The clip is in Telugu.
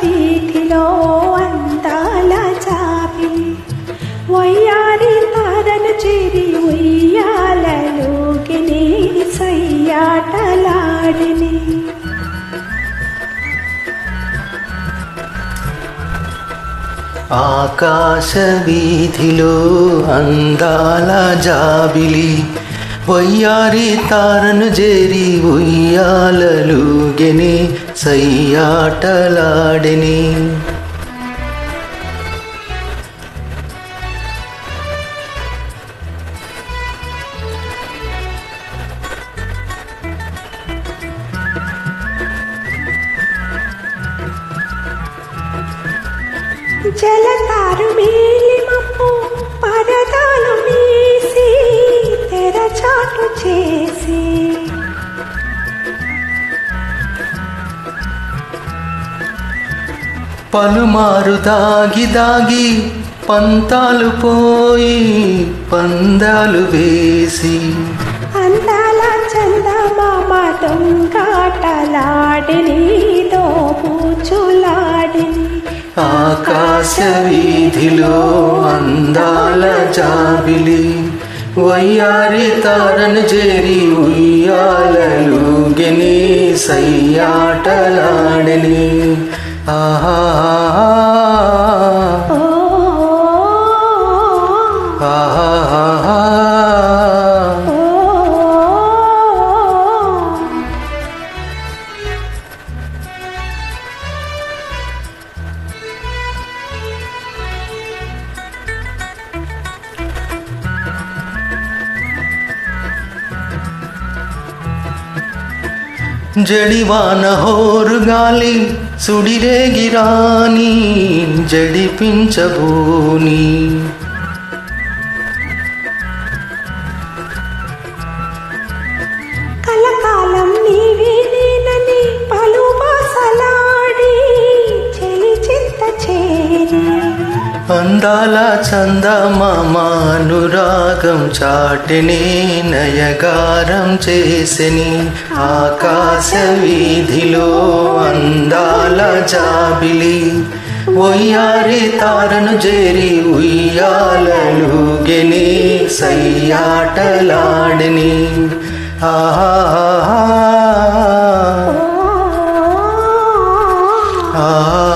వీధిలో అందాల జాబిలి వయ్యారి తారను చేరి ఉయ్యాలలోకి నీ సయ్యాటలాడిని ఆకాశ వీధిలో అందాల జాబిలి వయ్యారి తారను జేరి ఉయ్యాలలుగెని సయ్యాటలాడెని జలతారు మేలి మప్పు పరదాలు వీసి తెరచాటు చేసి పలుమారు దాగి దాగి పంతాలు పోయి పందాలు వేసి అందాల చందమామ దొంగాటలాడిని దోబూచులాడిని ఆకాశ వీధిలో అందాల జాబిలి వయ్యారి తారను చేరి ఉయ్యాలలుగెని సయ్యాటలాడని ఆహా ఓ ఆహా ఓ జడివాన హోరు గాలి సుడిరేగిరాని జడిపించబోని కలకాలం నీవే నేనని పలు బాసలాడి చెలి చింత చేరి అందాల చందమామ అనురాగం చాటిని నయగారం చేసిని ఆకాశ వీధిలో అందాల జాబిలి ఒయ్యారి తారను జేరి ఉయ్యాలలుగెని సయ్యాటలాడిని ఆహా ఓ ఆ